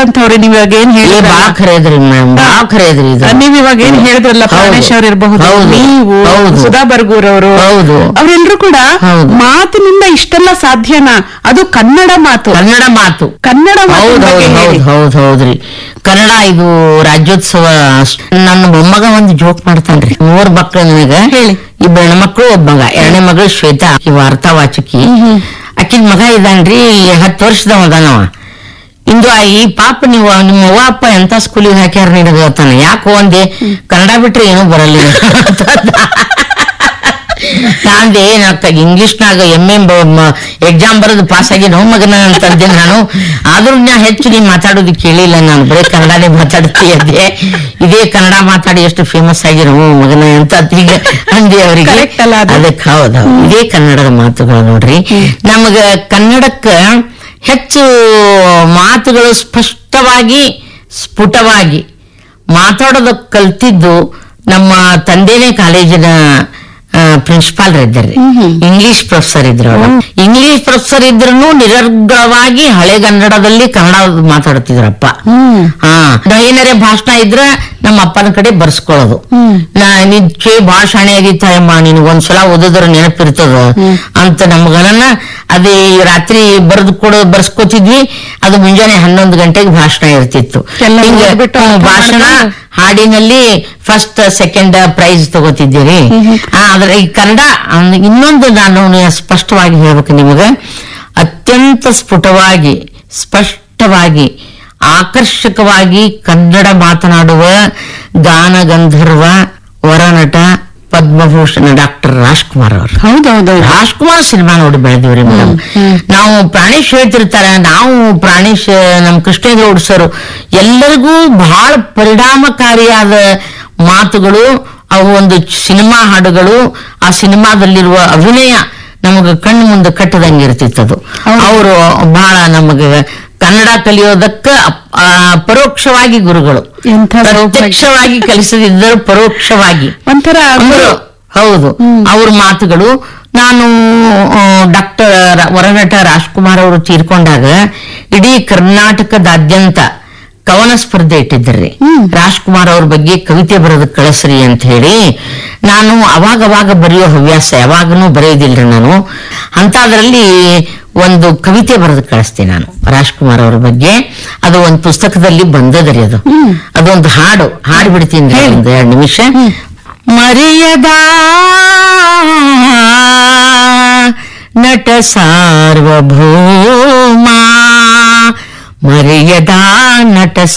ಅಂತವ್ರೆ ನೀವ್ ಇವಾಗ ಏನ್ ಏ ಹೇಳಿದ್ರಲ್ಲ ಬಾ ಖರೇದ್ರಿ ಮ್ಯಾಮ್ ಬಾ ಖರೇದ್ರಿ ಇದು ನೀವ್ ಇವಾಗ ಏನ್ ಹೇಳಿದ್ರಲ್ಲ ಹೌದು. ಪ್ರಾಣೇಶ್ ಅವ್ರು ಇರಬಹುದು ಹೌದು. ನೀವು ಹೌದು. ಸುಧಾ ಬರ್ಗೂರ್ ಅವರು ಹೌದು. ಅವರೆಲ್ಲರೂ ಕೂಡ ಹೌದು. ಮಾತಿನಿಂದ ಇಷ್ಟೆಲ್ಲ ಸಾಧ್ಯನಾ ಅದು ಕನ್ನಡ ಮಾತು ಕನ್ನಡ ಮಾತು ಕನ್ನಡ ಮಾತಿನ ಹೌದ್ ಬಗ್ಗೆ ಹೌದ್ ಹೇಳಿ. ಹೌದ್ ಹೌದ್ ಹೌದ್ರಿ ಕನ್ನಡ ಇದು ರಾಜ್ಯೋತ್ಸವ ಅಷ್ಟ್- ನನ್ನ ಮೊಮ್ಮಗ ಒಂದು ಜೋಕ್ ಮಾಡ್ತಾನ್ರಿ ಮೂರ್ ಮಕ್ಳು ನನಗ ಹೇಳಿ. ಇಬ್ಬ ಹೆಣ್ಮಕ್ಳು ಒಬ್ಬ ಮಗ ಎರಡನೇ ಮಗಳು ಶ್ವೇತಾ ಈ ವಾರ್ತಾವಾಚಕಿ ಆಕಿನ್ ಮಗ ಇದಾನ್ರಿ ಹತ್ತು ವರ್ಷದವ ಅದಾನವ ಇಂದು ಆ ಈ ಪಾಪ ನೀವು ನಿಮ್ಮ ಅವ್ವ ಅಪ್ಪ ಎಂತ ಸ್ಕೂಲಿಗೆ ಹಾಕ್ಯಾರ ನಿನಗ ತಾನ ಯಾಕೆ ಒಂದೆ ಕನ್ನಡ ಬಿಟ್ರೆ ಏನೂ ಬರಲ್ಲ ನಾಂದೆ ಇಂಗ್ಲಿಷ್ನಾಗ ಎಮ್ ಎಂ ಎಕ್ಸಾಮ್ ಬರೆದು ಪಾಸ್ ಆಗಿ ನೋ ಮಗನ ಅಂತಂದೆ ನಾನು ಆದ್ರೂ ನಾ ಹೆಚ್ಚು ನೀ ಮಾತಾಡೋದು ಕೇಳಿಲ್ಲ ನಾನು ಬರೀ ಕನ್ನಡನೇ ಮಾತಾಡ್ತಿ ಅದೇ ಇದೇ ಕನ್ನಡ ಮಾತಾಡಿ ಎಷ್ಟು ಫೇಮಸ್ ಆಗಿ ನೋ ಮಗನ ಅಂತ ಈಗ ಅಂದೆ ಅವರಿಗೆ Correct ಅಲ್ಲ ಅದು? ಅದಕ್ಕೆ ಹೌದು ಇದೇ ಕನ್ನಡದ ಮಾತುಗಳು ನೋಡ್ರಿ ನಮಗ ಕನ್ನಡಕ್ಕ ಹೆಚ್ಚು ಮಾತುಗಳು ಸ್ಪಷ್ಟವಾಗಿ ಸ್ಫುಟವಾಗಿ ಮಾತಾಡೋದಕ್ಕೆ ಕಲ್ತಿದ್ದು ನಮ್ಮ ತಂದೆನೇ ಕಾಲೇಜಿನ ಪ್ರಿನ್ಸಿಪಾಲ್ ಇದ್ದಾರೆ ಇಂಗ್ಲಿಷ್ ಪ್ರೊಫೆಸರ್ ಇದ್ರು ಅವ್ರು. ಇಂಗ್ಲಿಷ್ ಪ್ರೊಫೆಸರ್ ಇದ್ರು ನಿರರ್ಗಳವಾಗಿ ಹಳೆಗನ್ನಡದಲ್ಲಿ ಕನ್ನಡ ಮಾತಾಡ್ತಿದ್ರಪ್ಪ ಹಾ ನಾವ್ ಏನಾರೇ ಭಾಷಣ ಇದ್ರ ನಮ್ಮ ಅಪ್ಪನ ಕಡೆ ಬರ್ಸ್ಕೊಳ್ಳೋದು ನಾ ನಿನ್ ಚೇ ಭಾಳ ಶಾಣೆ ಆಗಿತ್ತಮ್ಮ ನೀನು ಒಂದ್ಸಲ ಓದಿದ್ರ ನೆನಪಿರ್ತದ ಅಂತ ನಮ್ಗಳನ್ನ ಅದೇ ರಾತ್ರಿ ಬರೆದು ಕೊಡೋ ಬರ್ಸ್ಕೊತಿದ್ವಿ ಅದು ಮುಂಜಾನೆ ಹನ್ನೊಂದು ಗಂಟೆಗೆ ಭಾಷಣ ಇರ್ತಿತ್ತು ಎಲ್ಲ ಹಿಂಗ, ಓದ್ಬಿಟ್ಟು ಹ್ಮ್, ಅರ್ಥ ಭಾಷಣ ಮಾಡ್ಕೊಂಡು? ಹಾಡಿನಲ್ಲಿ ಫಸ್ಟ್ ಸೆಕೆಂಡ್ ಪ್ರೈಸ್ ತಗೋತಿದ್ದೀರಿ ಆ, ಆದ್ರೆ ಈ ಕನ್ನಡ ಅಂದ್- ಇನ್ನೊಂದು ನಾನು ಸ್ಪಷ್ಟವಾಗಿ ಹೇಳ್ಬೇಕು ನಿಮಗ ಅತ್ಯಂತ ಸ್ಫುಟವಾಗಿ ಸ್ಪಷ್ಟವಾಗಿ ಆಕರ್ಷಕವಾಗಿ ಕನ್ನಡ ಮಾತನಾಡುವ ಗಾನ ಗಂಧರ್ವ ವರನಟ ಪದ್ಮಭೂಷಣ ಡಾಕ್ಟರ್ ರಾಜ್ಕುಮಾರ್ ಅವರು ಹೌದೌದು ರಾಜ್ಕುಮಾರ್ ಸಿನಿಮಾ ನೋಡಿ ಬೆಳೆದಿವ್ರಿ ಮೇಡಮ್ ನಾವು ಪ್ರಾಣೇಶ್ ಹೇಳ್ತಿರ್ತಾರ ನಾವು ಪ್ರಾಣೇಶ್ ನಮ್ ಕೃಷ್ಣೇಗೌಡ ಸರ್ ಎಲ್ಲರಿಗೂ ಬಹಳ ಪರಿಣಾಮಕಾರಿಯಾದ ಮಾತುಗಳು ಅವು ಒಂದು ಸಿನಿಮಾ ಹಾಡುಗಳು ಆ ಸಿನಿಮಾದಲ್ಲಿರುವ ಅಭಿನಯ ನಮಗ ಕಣ್ಣು ಮುಂದೆ ಕಟ್ಟದಂಗೆ ಇರ್ತಿತ್ತದು ಅವರು ಬಹಳ ನಮಗೆ ಕನ್ನಡ ಕಲಿಯೋದಕ್ಕ ಆ, ಪರೋಕ್ಷವಾಗಿ ಗುರುಗಳು ಎಂಥ ಸೌಭಾಗ್ಯ. ಪ್ರತ್ಯಕ್ಷವಾಗಿ ಕಲಿಸದಿದ್ದರು ಪರೋಕ್ಷವಾಗಿ ಒಂಥರ ಅಂದ್ರು ಹೌದು ಅವ್ರ ಮಾತುಗಳು ನಾನು ಡಾಕ್ಟರ್ ವರನಟ ರಾಜ್ಕುಮಾರ್ ಅವರು ತೀರ್ಕೊಂಡಾಗ ಇಡೀ ಕರ್ನಾಟಕದಾದ್ಯಂತ ಕವನ ಸ್ಪರ್ಧೆ ಇಟ್ಟಿದ್ರಿ ರಾಜ್ಕುಮಾರ್ ಅವ್ರ ಬಗ್ಗೆ ಕವಿತೆ ಬರೆದು ಕಳಿಸ್ರಿ ಅಂತ ಹೇಳಿ ನಾನು ಅವಾಗ ಅವಾಗ ಬರೆಯೋ ಹವ್ಯಾಸ ಯಾವಾಗನೂ ಬರೆಯೋದಿಲ್ರಿ ನಾನು ಅಂತದ್ರಲ್ಲಿ ಒಂದು ಕವಿತೆ ಬರೆದು ಕಳಿಸ್ತೀನಿ ನಾನು ರಾಜ್ಕುಮಾರ್ ಅವ್ರ ಬಗ್ಗೆ ಅದು ಒಂದು ಪುಸ್ತಕದಲ್ಲಿ ಬಂದದ್ರಿ ಅದು ಅದೊಂದು ಹಾಡು ಹಾಡು ಬಿಡ್ತೀನಿ ಒಂದು ಎರಡು ನಿಮಿಷ ಮರೆಯದ ನಟ ಸಾರ್ವಭೌಮ ಮರೆಯದ ನಟ